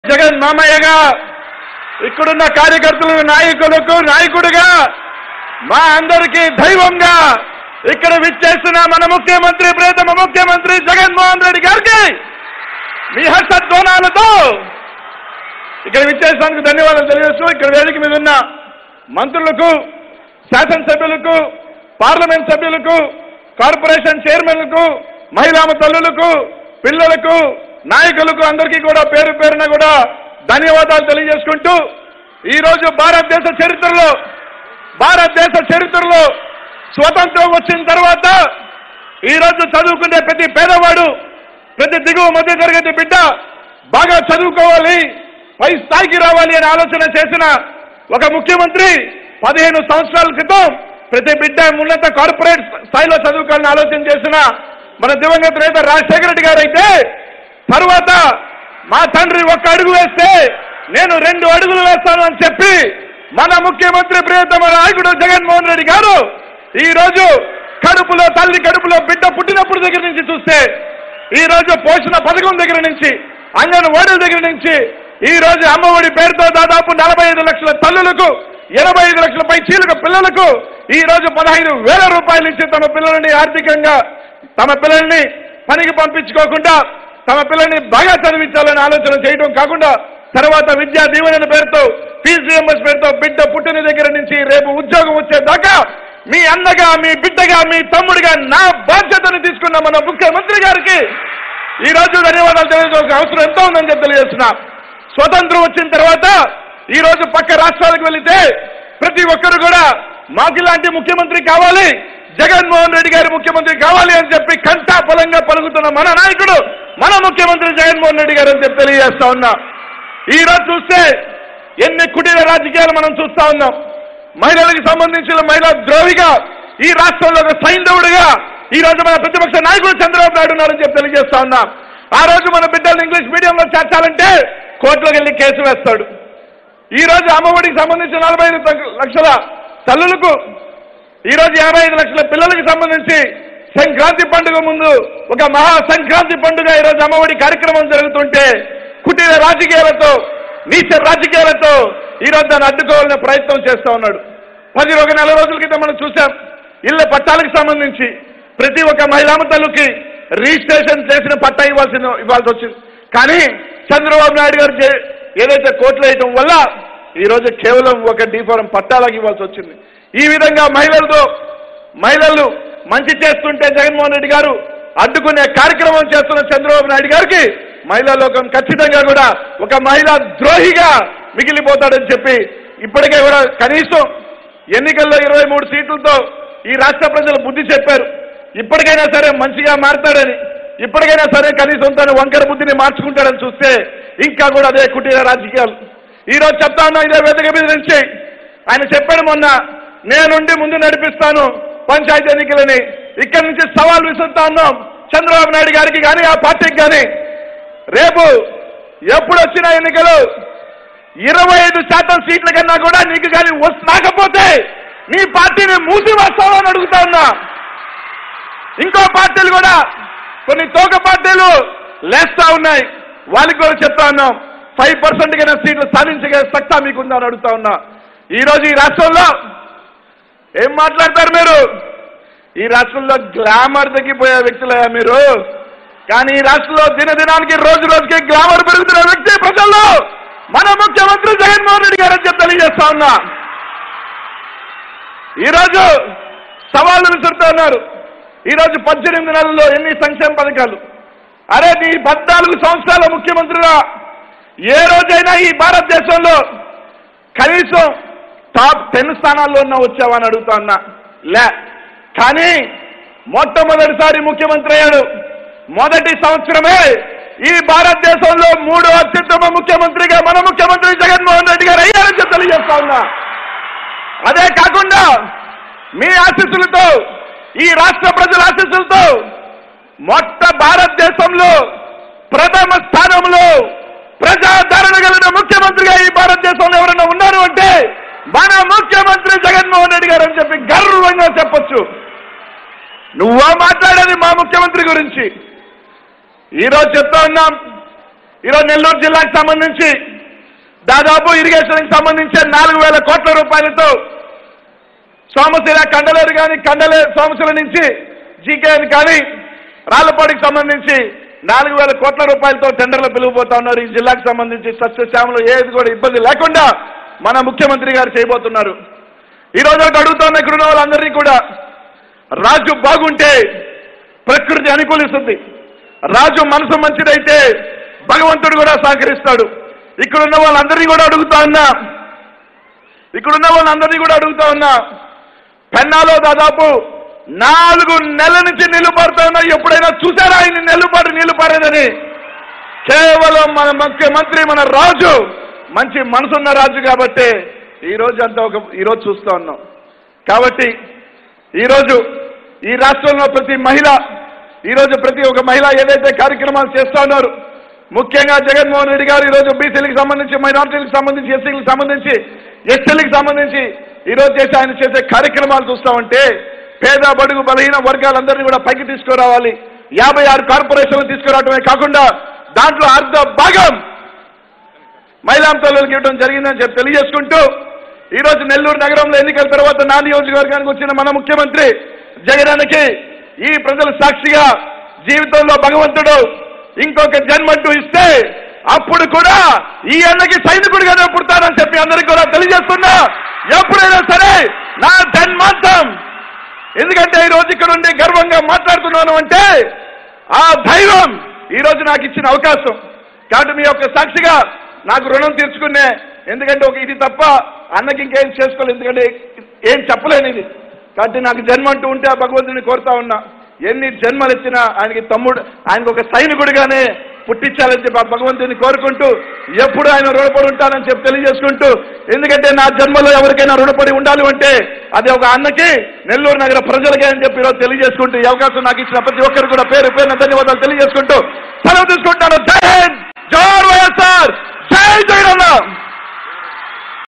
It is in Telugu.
జగన్ మామయ్యగా ఇక్కడున్న కార్యకర్తలకు నాయకులకు నాయకుడిగా మా అందరికీ దైవంగా ఇక్కడ విచ్చేస్తున్న మన ముఖ్యమంత్రి ప్రియతమ ముఖ్యమంత్రి జగన్మోహన్ రెడ్డి గారికి మీ హర్షధ్వానాలతో ఇక్కడ విచ్చేసినందుకు ధన్యవాదాలు తెలియజేస్తూ ఇక్కడ వేదిక మీద ఉన్న మంత్రులకు శాసనసభ్యులకు పార్లమెంట్ సభ్యులకు కార్పొరేషన్ చైర్మన్లకు మహిళా తల్లులకు పిల్లలకు నాయకులకు అందరికీ కూడా పేరు పేరున కూడా ధన్యవాదాలు తెలియజేసుకుంటూ ఈరోజు భారతదేశ చరిత్రలో భారతదేశ చరిత్రలో స్వతంత్రం వచ్చిన తర్వాత ఈరోజు చదువుకునే ప్రతి పేదవాడు ప్రతి దిగువ మధ్య తరగతి బిడ్డ బాగా చదువుకోవాలి పై స్థాయికి రావాలి అని ఆలోచన చేసిన ఒక ముఖ్యమంత్రి పదిహేను సంవత్సరాల క్రితం ప్రతి బిడ్డ ఉన్నత కార్పొరేట్ స్థాయిలో చదువుకోవాలని ఆలోచన చేసిన మన దివంగత నేత రాజశేఖర రెడ్డి గారు అయితే తర్వాత మా తండ్రి ఒక్క అడుగు వేస్తే నేను రెండు అడుగులు వేస్తాను అని చెప్పి మన ముఖ్యమంత్రి ప్రియతమ నాయకుడు జగన్మోహన్ రెడ్డి గారు ఈ రోజు కడుపులో తల్లి కడుపులో బిడ్డ పుట్టినప్పుడు దగ్గర నుంచి చూస్తే ఈ రోజు పోషణ పథకం దగ్గర నుంచి అంగన్వాడీల దగ్గర నుంచి ఈ రోజు అమ్మఒడి పేరుతో దాదాపు నలభై ఐదు లక్షల తల్లులకు ఎనభై ఐదు లక్షల పై చీలక పిల్లలకు ఈ రోజు పదహైదు వేల రూపాయల నుంచి తమ పిల్లలని ఆర్థికంగా తమ పిల్లల్ని పనికి పంపించుకోకుండా తమ పిల్లల్ని బాగా చదివించాలని ఆలోచన చేయడం కాకుండా తర్వాత విద్యా దీవెన పేరుతో ఫీజు రియంబర్స్ పేరుతో బిడ్డ పుట్టిన దగ్గర నుంచి రేపు ఉద్యోగం వచ్చేదాకా మీ అన్నగా మీ బిడ్డగా మీ తమ్ముడిగా నా బాధ్యతను తీసుకున్న మన ముఖ్యమంత్రి గారికి ఈ రోజు ధన్యవాదాలు తెలియజేసిన అవసరం ఎంతో ఉందని చెప్పి తెలియజేస్తున్నా స్వతంత్రం వచ్చిన తర్వాత ఈ రోజు పక్క రాష్ట్రాలకు వెళితే ప్రతి ఒక్కరు కూడా మాకు ఇలాంటి ముఖ్యమంత్రి కావాలి జగన్మోహన్ రెడ్డి గారి ముఖ్యమంత్రి కావాలి అని చెప్పి కంటా బలంగా పలుకుతున్న మన నాయకుడు మన ముఖ్యమంత్రి జగన్మోహన్ రెడ్డి గారు అని చెప్పి తెలియజేస్తా ఉన్నా ఈ రోజు చూస్తే ఎన్ని కుటీర రాజకీయాలు మనం చూస్తా ఉన్నాం మహిళలకు సంబంధించిన మహిళా ద్రోహిగా ఈ రాష్ట్రంలో ఒక సైంధవుడిగా ఈ రోజు మన ప్రతిపక్ష నాయకుడు చంద్రబాబు నాయుడు ఉన్నారని చెప్పి తెలియజేస్తా ఉన్నాం ఆ రోజు మన బిడ్డలు ఇంగ్లీష్ మీడియంలో చేర్చాలంటే కోర్టులోకి వెళ్ళి కేసు వేస్తాడు ఈ రోజు అమ్మఒడికి సంబంధించి నలభై ఐదు లక్షల తల్లులకు ఈ రోజు యాభై ఐదు లక్షల పిల్లలకు సంబంధించి సంక్రాంతి పండుగ ముందు ఒక మహా సంక్రాంతి పండుగ ఈ రోజు అమ్మఒడి కార్యక్రమం జరుగుతుంటే కుటీర రాజకీయాలతో నీచ రాజకీయాలతో ఈ రోజు దాన్ని అడ్డుకోవాలనే ప్రయత్నం చేస్తా ఉన్నాడు పది ఒక నెల రోజుల క్రితం మనం చూసాం ఇళ్ల పట్టాలకు సంబంధించి ప్రతి ఒక్క మహిళామ తల్లుకి రిజిస్ట్రేషన్ చేసిన పట్టా ఇవ్వాల్సిన ఇవ్వాల్సి వచ్చింది కానీ చంద్రబాబు నాయుడు గారు చే- ఏదైతే కోట్లు వేయటం వల్ల ఈ రోజు కేవలం ఒక డీఫారం పట్టాలకు ఇవ్వాల్సి వచ్చింది ఈ విధంగా మహిళలతో మహిళలు మంచి చేస్తుంటే జగన్మోహన్ రెడ్డి గారు అడ్డుకునే కార్యక్రమం చేస్తున్న చంద్రబాబు నాయుడు గారికి మహిళా లోకం ఖచ్చితంగా కూడా ఒక మహిళా ద్రోహిగా మిగిలిపోతాడని చెప్పి ఇప్పటికే కూడా కనీసం ఎన్నికల్లో ఇరవై మూడు సీట్లతో ఈ రాష్ట్ర ప్రజలు బుద్ధి చెప్పారు ఇప్పటికైనా సరే మంచిగా మారతాడని ఇప్పటికైనా సరే కనీసం తన వంకర బుద్ధిని మార్చుకుంటాడని చూస్తే ఇంకా కూడా అదే కుటీర రాజకీయాలు ఈ రోజు చెప్తా ఉన్నా ఇదే వేదిక మీద నుంచి ఆయన చెప్పాడు మొన్న నేనుండి ముందు నడిపిస్తాను పంచాయతీ ఎన్నికలని ఇక్కడి నుంచి సవాల్ విసురుతా ఉన్నాం చంద్రబాబు నాయుడు గారికి కానీ ఆ పార్టీకి కానీ రేపు ఎప్పుడు వచ్చిన ఎన్నికలు ఇరవై ఐదు శాతం సీట్ల కన్నా కూడా నీకు కానీ వస్- రాకపోతే నీ పార్టీని మూసి వస్తావు అని అడుగుతా ఉన్నా ఇంకో పార్టీలు కూడా కొన్ని తోక పార్టీలు లేస్తా ఉన్నాయి వాళ్ళకి కూడా చెప్తా ఉన్నాం ఫైవ్ పర్సెంట్ కన్నా సీట్లు సాధించగల సత్తా మీకుందా అని అడుగుతా ఉన్నా ఈ రోజు ఈ రాష్ట్రంలో ఏం మాట్లాడతారు మీరు ఈ రాష్ట్రంలో గ్లామర్ తగ్గిపోయే వ్యక్తులయ్యా మీరు కానీ ఈ రాష్ట్రంలో దినదినానికి రోజు రోజుకి గ్లామర్ పెరుగుతున్న వ్యక్తి ప్రజల్లో మన ముఖ్యమంత్రి జగన్మోహన్ రెడ్డి గారు అని చెప్పి తెలియజేస్తా ఉన్నా ఈరోజు సవాళ్లు విసురుతూ ఉన్నారు ఈరోజు పద్దెనిమిది నెలల్లో ఎన్ని సంక్షేమ పథకాలు అరే నీ పద్నాలుగు సంవత్సరాల ముఖ్యమంత్రిగా ఏ రోజైనా ఈ భారతదేశంలో కనీసం టాప్ టెన్ స్థానాల్లో ఉన్న వచ్చావా అని అడుగుతా ఉన్నా లే కానీ మొట్టమొదటిసారి ముఖ్యమంత్రి అయ్యాడు మొదటి సంవత్సరమే ఈ భారతదేశంలో మూడో అత్యుత్తమ ముఖ్యమంత్రిగా మన ముఖ్యమంత్రి జగన్మోహన్ రెడ్డి గారు అయ్యారని చెప్పి తెలియజేస్తా ఉన్నా అదే కాకుండా మీ ఆశీస్సులతో ఈ రాష్ట్ర ప్రజల ఆశీస్సులతో మొట్ట భారతదేశంలో ప్రథమ స్థానంలో ప్రజాదరణ కలిగిన ముఖ్యమంత్రిగా ఈ భారతదేశంలో ఎవరైనా ఉన్నారు అంటే మన ముఖ్యమంత్రి జగన్మోహన్ రెడ్డి గారు అని చెప్పి గర్వంగా చెప్పొచ్చు నువ్వా మాట్లాడేది మా ముఖ్యమంత్రి గురించి ఈరోజు చెప్తా ఉన్నాం ఈరోజు నెల్లూరు జిల్లాకు సంబంధించి దాదాపు ఇరిగేషన్కి సంబంధించి నాలుగు వేల కోట్ల రూపాయలతో సోమశిల కండలేరు కానీ కండలే సోమశిల నుంచి జీకేఎన్ కానీ రాళ్లపాడికి సంబంధించి నాలుగు వేల కోట్ల రూపాయలతో టెండర్లు పిలువబోతా ఉన్నారు ఈ జిల్లాకు సంబంధించి సస్యశ్యామలు ఏది కూడా ఇబ్బంది లేకుండా మన ముఖ్యమంత్రి గారు చేయబోతున్నారు ఈ రోజు ఒకటి అడుగుతున్న ఇక్కడ ఉన్న వాళ్ళందరినీ కూడా రాజు బాగుంటే ప్రకృతి అనుకూలిస్తుంది రాజు మనసు మంచిదైతే భగవంతుడు కూడా సహకరిస్తాడు ఇక్కడ ఉన్న వాళ్ళందరినీ కూడా అడుగుతా ఉన్నా ఇక్కడ ఉన్న వాళ్ళందరినీ కూడా అడుగుతా ఉన్నా పెన్నాలో దాదాపు నాలుగు నెలల నుంచి నీళ్లు పారుతా ఉన్నా ఎప్పుడైనా చూసారా ఆయన నెల్లు పారు నీళ్లు పారేదని కేవలం మన ముఖ్యమంత్రి మన రాజు మంచి మనసున్న రాజు కాబట్టి ఈ రోజు అంతా ఒక ఈ రోజు చూస్తా ఉన్నాం కాబట్టి ఈరోజు ఈ రాష్ట్రంలో ప్రతి మహిళ ఈరోజు ప్రతి ఒక్క మహిళ ఏదైతే కార్యక్రమాలు చేస్తా ఉన్నారు ముఖ్యంగా జగన్మోహన్ రెడ్డి గారు ఈరోజు బీసీలకు సంబంధించి మైనార్టీలకు సంబంధించి ఎస్సీలకు సంబంధించి ఎస్టీలకు సంబంధించి ఈరోజు చేసి ఆయన చేసే కార్యక్రమాలు చూస్తా ఉంటే పేద బడుగు బలహీన వర్గాలందరినీ కూడా పైకి తీసుకురావాలి యాభై ఆరు కార్పొరేషన్లు తీసుకురావడమే కాకుండా దాంట్లో అర్ధ భాగం మహిళా తల్లులకు ఇవ్వడం జరిగిందని చెప్పి తెలియజేసుకుంటూ ఈ రోజు నెల్లూరు నగరంలో ఎన్నికల తర్వాత నా నియోజకవర్గానికి వచ్చిన మన ముఖ్యమంత్రి జగనానికి ఈ ప్రజల సాక్షిగా జీవితంలో భగవంతుడు ఇంకొక జన్మంటూ ఇస్తే అప్పుడు కూడా ఈ అన్నకి సైనికుడిగానే పుడతానని చెప్పి అందరికీ కూడా తెలియజేస్తున్నా ఎప్పుడైనా సరే నా జన్మాంతం ఎందుకంటే ఈ రోజు ఇక్కడ ఉండి గర్వంగా మాట్లాడుతున్నాను అంటే ఆ ధైర్యం ఈ రోజు నాకు ఇచ్చిన అవకాశం కాబట్టి మీ యొక్క సాక్షిగా నాకు రుణం తీర్చుకునే ఎందుకంటే ఒక ఇది తప్ప అన్నకి ఇంకేం చేసుకోలేదు ఎందుకంటే ఏం చెప్పలేను ఇది కాబట్టి నాకు జన్మ అంటూ ఉంటే ఆ భగవంతుని కోరుతా ఉన్నా ఎన్ని జన్మలు ఇచ్చినా ఆయనకి తమ్ముడు ఆయనకు ఒక సైనికుడిగానే పుట్టించాలని చెప్పి ఆ భగవంతుని కోరుకుంటూ ఎప్పుడు ఆయన రుణపడి ఉంటానని చెప్పి తెలియజేసుకుంటూ ఎందుకంటే నా జన్మలో ఎవరికైనా రుణపడి ఉండాలి అంటే అది ఒక అన్నకి నెల్లూరు నగర ప్రజలకే అని చెప్పి ఈరోజు తెలియజేసుకుంటూ ఈ అవకాశం నాకు ఇచ్చిన ప్రతి ఒక్కరు కూడా పేరు పేరున ధన్యవాదాలు తెలియజేసుకుంటూ సెలవు తీసుకుంటాను జై